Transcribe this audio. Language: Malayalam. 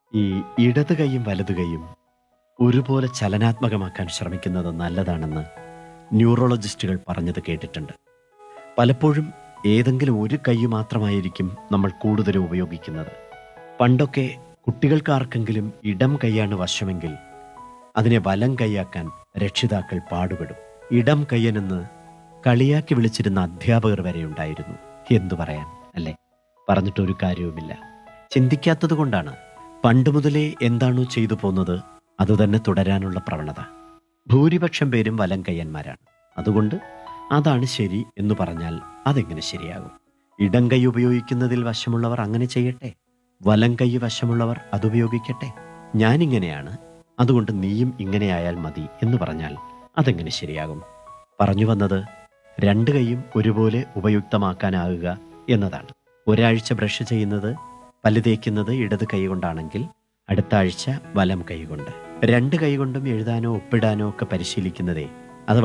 ഈ ഇടത് കൈയും വലത് കൈയും ഒരുപോലെ ചലനാത്മകമാക്കാൻ ശ്രമിക്കുന്നത് നല്ലതാണെന്ന് ന്യൂറോളജിസ്റ്റുകൾ പറഞ്ഞത് കേട്ടിട്ടുണ്ട് പലപ്പോഴും ഏതെങ്കിലും ഒരു കൈ മാത്രമായിരിക്കും നമ്മൾ കൂടുതലും ഉപയോഗിക്കുന്നത് പണ്ടൊക്കെ കുട്ടികൾക്കാർക്കെങ്കിലും ഇടം കൈയാണ് വശമെങ്കിൽ അതിനെ വലം കൈയാക്കാൻ രക്ഷിതാക്കൾ പാടുപെടും ഇടം കയ്യനെന്ന് കളിയാക്കി വിളിച്ചിരുന്ന അധ്യാപകർ വരെ ഉണ്ടായിരുന്നു എന്തു പറയാൻ അല്ലേ പറഞ്ഞിട്ടൊരു കാര്യവുമില്ല ചിന്തിക്കാത്തത് കൊണ്ടാണ് പണ്ട് മുതലേ എന്താണോ ചെയ്തു പോന്നത് അതുതന്നെ തുടരാനുള്ള പ്രവണത ഭൂരിപക്ഷം പേരും വലം കയ്യന്മാരാണ് അതുകൊണ്ട് അതാണ് ശരി എന്ന് പറഞ്ഞാൽ അതെങ്ങനെ ശരിയാകും ഇടം കൈ ഉപയോഗിക്കുന്നതിൽ വശമുള്ളവർ അങ്ങനെ ചെയ്യട്ടെ വലം കൈ വശമുള്ളവർ അതുപയോഗിക്കട്ടെ ഞാനിങ്ങനെയാണ് അതുകൊണ്ട് നീയും ഇങ്ങനെയായാൽ മതി എന്ന് പറഞ്ഞാൽ അതെങ്ങനെ ശരിയാകും പറഞ്ഞു വന്നത് രണ്ട് കൈയും ഒരുപോലെ ഉപയുക്തമാക്കാനാകുക എന്നതാണ് ഒരാഴ്ച ബ്രഷ് ചെയ്യുന്നത് പല്ല് തേക്കുന്നത് ഇടത് കൈ കൊണ്ടാണെങ്കിൽ അടുത്ത ആഴ്ച വലം കൈ കൊണ്ട് രണ്ട് കൈ കൊണ്ടും എഴുതാനോ ഒപ്പിടാനോ ഒക്കെ പരിശീലിക്കുന്നതേ